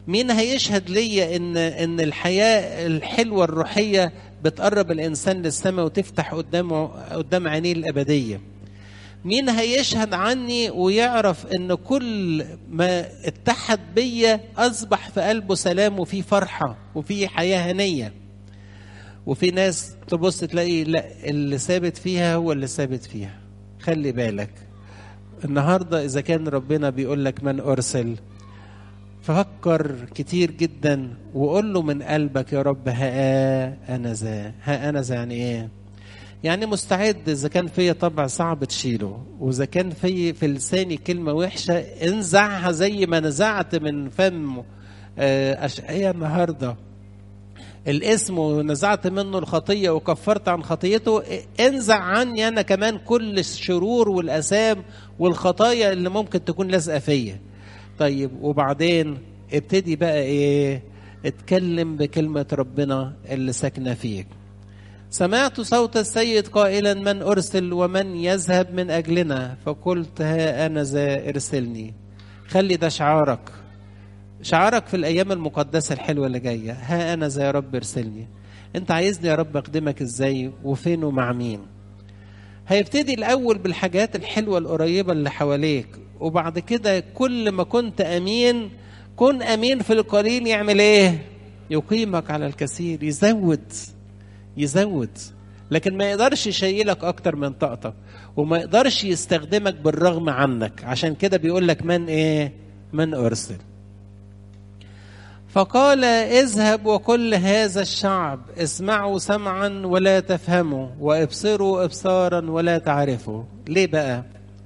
مين هيشهد ليا ان ان الحياه الحلوه الروحيه بتقرب الانسان للسماء وتفتح قدامه قدام عينيه الابديه مين هيشهد عني ويعرف ان كل ما اتحد بيا اصبح في قلبه سلام وفي فرحه وفي حياه هنيه وفي ناس تبص تلاقي لا اللي ثابت فيها هو اللي ثابت فيها خلي بالك النهارده اذا كان ربنا بيقول لك من ارسل ففكر كتير جدا وقول له من قلبك يا رب ها انا ذا ها انا ذا يعني ايه يعني مستعد اذا كان فيا طبع صعب تشيله واذا كان في في لساني كلمه وحشه انزعها زي ما نزعت من فم اشعياء النهارده الاسم ونزعت منه الخطيه وكفرت عن خطيته انزع عني انا كمان كل الشرور والاثام والخطايا اللي ممكن تكون لازقه فيا طيب وبعدين ابتدي بقى ايه اتكلم بكلمه ربنا اللي ساكنه فيك سمعت صوت السيد قائلا من ارسل ومن يذهب من اجلنا فقلت ها انا ذا ارسلني خلي ده شعارك شعارك في الايام المقدسه الحلوه اللي جايه ها انا ذا يا رب ارسلني انت عايزني يا رب اخدمك ازاي وفين ومع مين هيبتدي الاول بالحاجات الحلوه القريبه اللي حواليك وبعد كده كل ما كنت امين كن امين في القليل يعمل ايه يقيمك على الكثير يزود يزود لكن ما يقدرش يشيلك اكتر من طاقتك وما يقدرش يستخدمك بالرغم عنك عشان كده بيقول لك من ايه من ارسل فقال اذهب وكل هذا الشعب اسمعوا سمعا ولا تفهموا وابصروا ابصارا ولا تعرفوا ليه بقى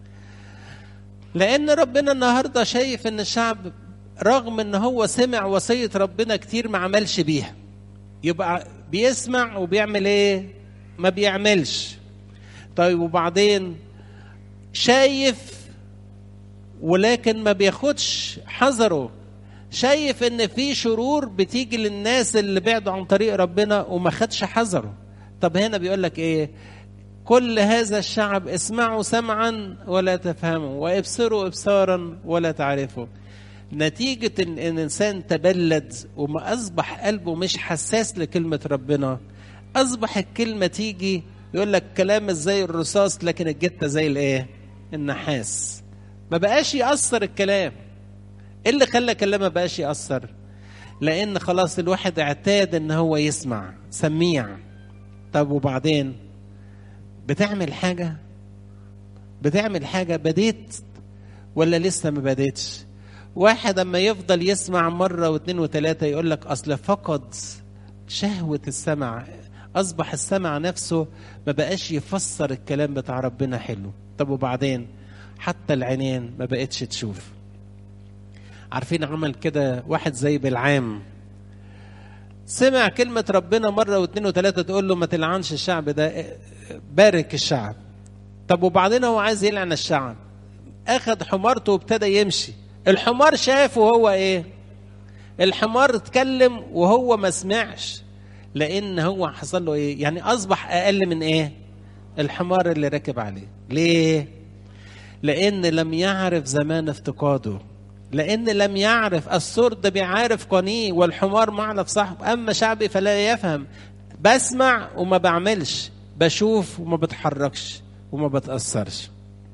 لان ربنا النهارده شايف ان الشعب رغم ان هو سمع وصيه ربنا كتير ما عملش بيها يبقى بيسمع وبيعمل ايه ما بيعملش طيب وبعدين شايف ولكن ما بياخدش حذره شايف ان في شرور بتيجي للناس اللي بعدوا عن طريق ربنا وما خدش حذره طب هنا بيقول لك ايه كل هذا الشعب اسمعوا سمعا ولا تفهموا وابصروا ابصارا ولا تعرفوا نتيجة ان الانسان تبلد وما اصبح قلبه مش حساس لكلمة ربنا اصبح الكلمة تيجي يقول لك كلام زي الرصاص لكن الجتة زي الايه النحاس ما بقاش يأثر الكلام ايه اللي خلى كلام ما بقاش يأثر لان خلاص الواحد اعتاد ان هو يسمع سميع طب وبعدين بتعمل حاجة بتعمل حاجة بديت ولا لسه ما بديتش واحد اما يفضل يسمع مرة واثنين وثلاثة يقول لك اصل فقد شهوة السمع اصبح السمع نفسه ما بقاش يفسر الكلام بتاع ربنا حلو طب وبعدين حتى العينين ما بقتش تشوف عارفين عمل كده واحد زي بالعام سمع كلمة ربنا مرة واثنين وثلاثة تقول له ما تلعنش الشعب ده بارك الشعب طب وبعدين هو عايز يلعن الشعب اخد حمارته وابتدى يمشي الحمار شاف وهو ايه الحمار اتكلم وهو ما سمعش لان هو حصل له ايه يعني اصبح اقل من ايه الحمار اللي راكب عليه ليه لان لم يعرف زمان افتقاده لان لم يعرف السرد بيعرف قنيه والحمار معرف صاحب اما شعبي فلا يفهم بسمع وما بعملش بشوف وما بتحركش وما بتاثرش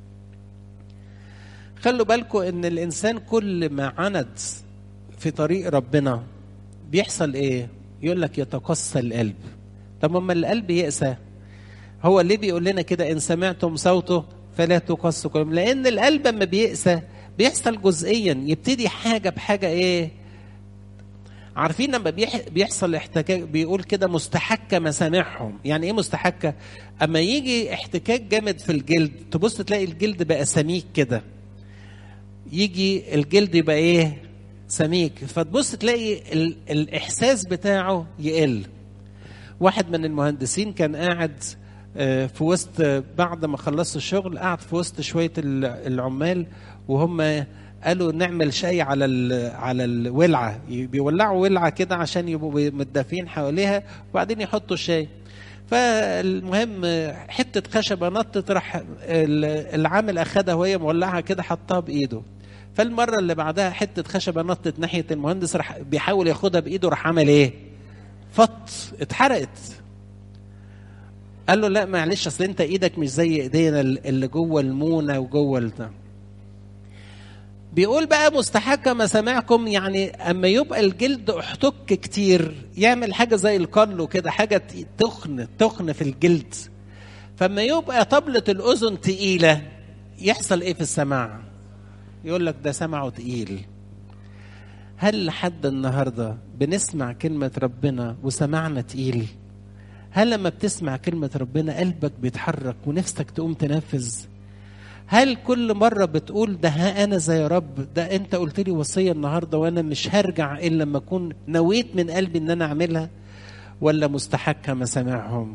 خلوا بالكم ان الانسان كل ما عند في طريق ربنا بيحصل ايه يقول لك يتقسى القلب طب اما القلب يقسى هو ليه بيقول لنا كده ان سمعتم صوته فلا تقسوا قلوبكم لان القلب اما بيقسى بيحصل جزئيا يبتدي حاجه بحاجه ايه عارفين لما بيحصل احتكاك بيقول كده مستحكه مسامعهم يعني ايه مستحكه اما يجي احتكاك جامد في الجلد تبص تلاقي الجلد بقى سميك كده يجي الجلد يبقى ايه سميك فتبص تلاقي ال... الاحساس بتاعه يقل واحد من المهندسين كان قاعد في وسط بعد ما خلصوا الشغل قعد في وسط شويه العمال وهم قالوا نعمل شاي على ال على الولعه بيولعوا ولعه كده عشان يبقوا متدافين حواليها وبعدين يحطوا الشاي فالمهم حته خشبه نطت راح العامل اخدها وهي مولعها كده حطها بايده فالمره اللي بعدها حته خشبه نطت ناحيه المهندس راح بيحاول ياخدها بايده راح عمل ايه فط اتحرقت قال له لا معلش اصل انت ايدك مش زي ايدينا اللي جوه المونه وجوه البتاع بيقول بقى مستحكم مسامعكم يعني اما يبقى الجلد احتك كتير يعمل حاجه زي القلو كده حاجه تخن تخن في الجلد فما يبقى طبلة الاذن تقيله يحصل ايه في السماع يقول لك ده سمعه تقيل هل لحد النهارده بنسمع كلمه ربنا وسمعنا تقيل هل لما بتسمع كلمه ربنا قلبك بيتحرك ونفسك تقوم تنفذ هل كل مرة بتقول ده ها أنا زي رب ده أنت قلت لي وصية النهاردة وأنا مش هرجع إلا لما أكون نويت من قلبي إن أنا أعملها ولا مستحكم مسامعهم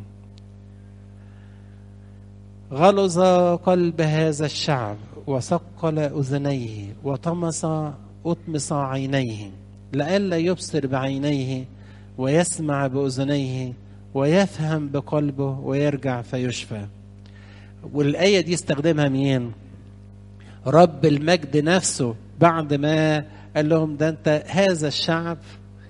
غلظ قلب هذا الشعب وثقل أذنيه وطمس أطمس عينيه لئلا يبصر بعينيه ويسمع بأذنيه ويفهم بقلبه ويرجع فيشفى والآية دي استخدمها مين؟ رب المجد نفسه بعد ما قال لهم ده أنت هذا الشعب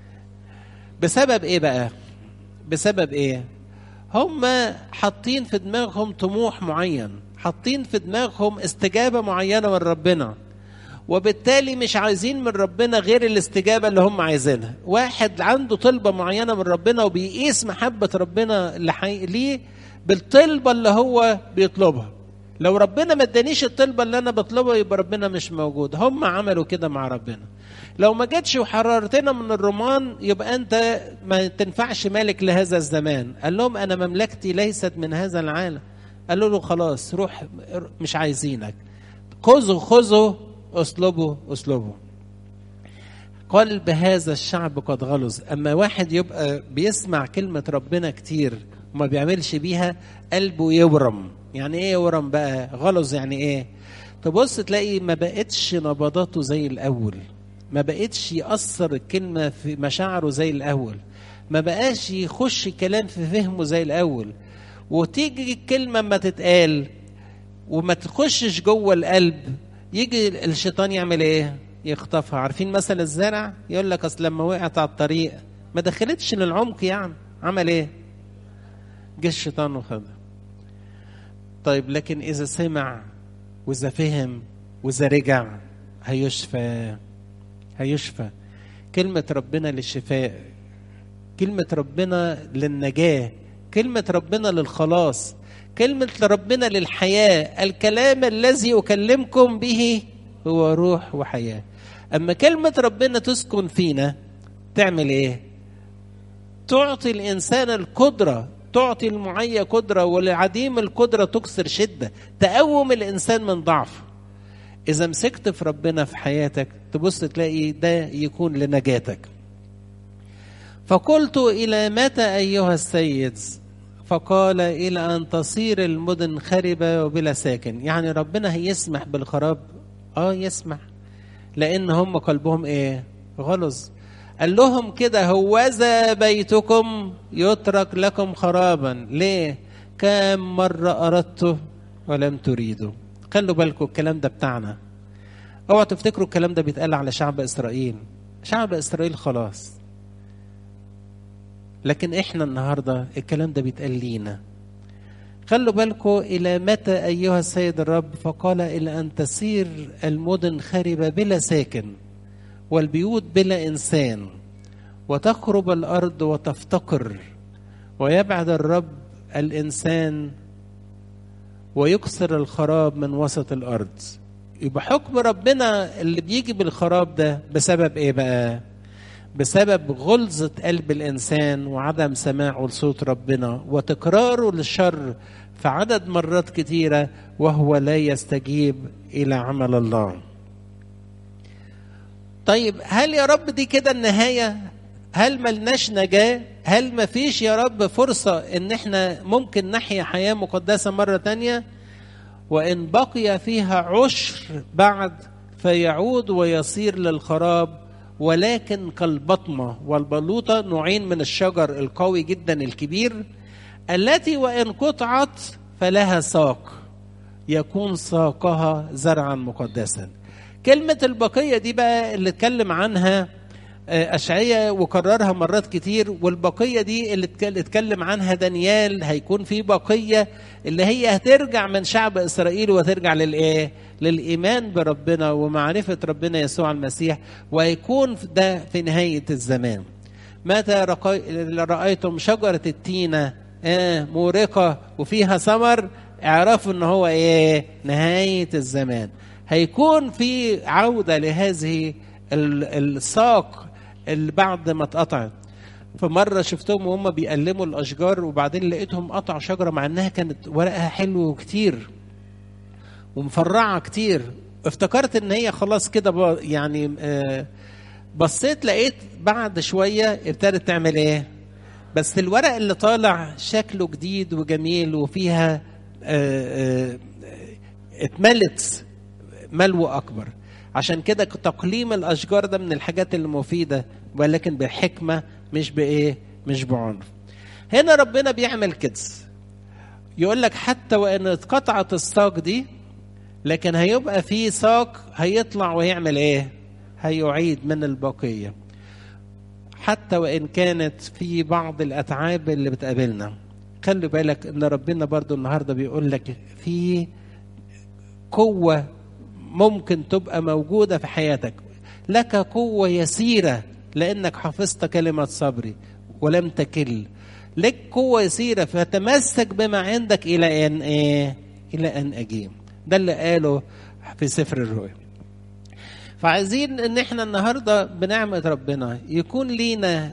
بسبب إيه بقى؟ بسبب إيه؟ هم حاطين في دماغهم طموح معين حاطين في دماغهم استجابة معينة من ربنا وبالتالي مش عايزين من ربنا غير الاستجابة اللي هم عايزينها واحد عنده طلبة معينة من ربنا وبيقيس محبة ربنا ليه بالطلبة اللي هو بيطلبها لو ربنا ما ادانيش الطلبة اللي انا بطلبها يبقى ربنا مش موجود هم عملوا كده مع ربنا لو ما جتش وحررتنا من الرمان يبقى انت ما تنفعش مالك لهذا الزمان قال لهم انا مملكتي ليست من هذا العالم قالوا له خلاص روح مش عايزينك خذوا خذوا اسلبوا اسلبوا قلب هذا الشعب قد غلظ اما واحد يبقى بيسمع كلمه ربنا كتير وما بيعملش بيها قلبه يورم يعني ايه يورم بقى غلظ يعني ايه تبص تلاقي ما بقتش نبضاته زي الاول ما بقتش يأثر الكلمة في مشاعره زي الأول ما بقاش يخش كلام في فهمه زي الأول وتيجي الكلمة ما تتقال وما تخشش جوه القلب يجي الشيطان يعمل ايه يخطفها عارفين مثل الزرع يقول لك اصل لما وقعت على الطريق ما دخلتش للعمق يعني عمل ايه جه الشيطان وخدها طيب لكن اذا سمع واذا فهم واذا رجع هيشفى هيشفى كلمة ربنا للشفاء كلمة ربنا للنجاة كلمة ربنا للخلاص كلمة ربنا للحياة الكلام الذي أكلمكم به هو روح وحياة أما كلمة ربنا تسكن فينا تعمل إيه تعطي الإنسان القدرة تعطي المعية قدرة ولعديم القدرة تكسر شدة تقوم الإنسان من ضعفه إذا مسكت في ربنا في حياتك تبص تلاقي ده يكون لنجاتك فقلت إلى متى أيها السيد فقال إلى أن تصير المدن خربة وبلا ساكن يعني ربنا هيسمح بالخراب آه يسمح لأن هم قلبهم إيه غلظ قال لهم كده هوذا بيتكم يترك لكم خرابا ليه كم مرة أردته ولم تريدوا خلوا بالكم الكلام ده بتاعنا اوعوا تفتكروا الكلام ده بيتقال على شعب اسرائيل شعب اسرائيل خلاص لكن احنا النهارده الكلام ده بيتقال لينا خلوا بالكم الى متى ايها السيد الرب فقال الى ان تسير المدن خربه بلا ساكن والبيوت بلا انسان وتخرب الارض وتفتقر ويبعد الرب الانسان ويكسر الخراب من وسط الارض يبقى حكم ربنا اللي بيجي بالخراب ده بسبب ايه بقى بسبب غلظة قلب الإنسان وعدم سماعه لصوت ربنا وتكراره للشر في عدد مرات كتيرة وهو لا يستجيب إلى عمل الله طيب هل يا رب دي كده النهاية هل ملناش نجاة هل ما فيش يا رب فرصة ان احنا ممكن نحيا حياة مقدسة مرة تانية وان بقي فيها عشر بعد فيعود ويصير للخراب ولكن كالبطمة والبلوطة نوعين من الشجر القوي جدا الكبير التي وإن قطعت فلها ساق يكون ساقها زرعا مقدسا كلمة البقية دي بقى اللي اتكلم عنها أشعية وكررها مرات كتير والبقية دي اللي اتكلم عنها دانيال هيكون في بقية اللي هي هترجع من شعب إسرائيل وترجع للإيه؟ للإيمان بربنا ومعرفة ربنا يسوع المسيح وهيكون ده في نهاية الزمان متى رأيتم شجرة التينة آه مورقة وفيها ثمر اعرفوا ان هو ايه نهاية الزمان هيكون في عودة لهذه الساق اللي بعد ما اتقطعت فمرة شفتهم وهم بيقلموا الأشجار وبعدين لقيتهم قطعوا شجرة مع إنها كانت ورقها حلو كتير ومفرعة كتير افتكرت إن هي خلاص كده يعني بصيت لقيت بعد شوية ابتدت تعمل إيه؟ بس الورق اللي طالع شكله جديد وجميل وفيها اتملت ملو أكبر عشان كده تقليم الاشجار ده من الحاجات المفيده ولكن بحكمه مش بايه مش بعنف هنا ربنا بيعمل كده يقول لك حتى وان اتقطعت الساق دي لكن هيبقى في ساق هيطلع ويعمل ايه هيعيد من البقيه حتى وان كانت في بعض الاتعاب اللي بتقابلنا خلي بالك ان ربنا برضو النهارده بيقول لك في قوه ممكن تبقى موجودة في حياتك لك قوة يسيرة لأنك حفظت كلمة صبري ولم تكل لك قوة يسيرة فتمسك بما عندك إلى أن إيه؟ إلى أن أجيب ده اللي قاله في سفر الرؤيا فعايزين ان احنا النهارده بنعمه ربنا يكون لينا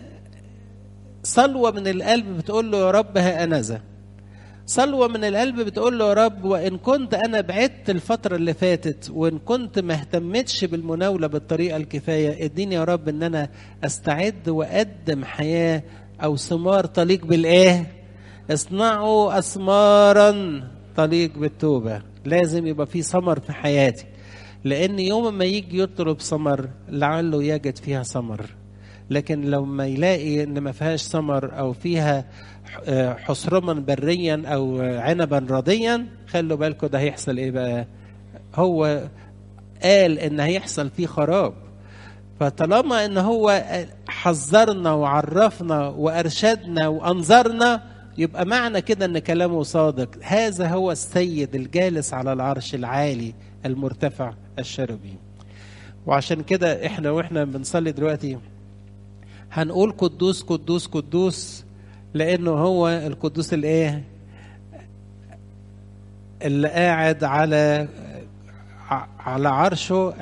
صلوه من القلب بتقول له يا رب ها انا ذا صلوة من القلب بتقول له يا رب وإن كنت أنا بعدت الفترة اللي فاتت وإن كنت ما اهتمتش بالمناولة بالطريقة الكفاية اديني يا رب إن أنا أستعد وأقدم حياة أو ثمار تليق بالإيه؟ اصنعوا أثمارا تليق بالتوبة لازم يبقى في ثمر في حياتي لأن يوم ما يجي يطلب ثمر لعله يجد فيها ثمر لكن لو ما يلاقي ان ما فيهاش ثمر او فيها حصرما بريا او عنبا رضيا خلوا بالكم ده هيحصل ايه بقى هو قال ان هيحصل فيه خراب فطالما ان هو حذرنا وعرفنا وارشدنا وانظرنا يبقى معنى كده ان كلامه صادق هذا هو السيد الجالس على العرش العالي المرتفع الشربي وعشان كده احنا واحنا بنصلي دلوقتي هنقول قدوس قدوس قدوس لانه هو القدوس الايه اللي قاعد على على عرشه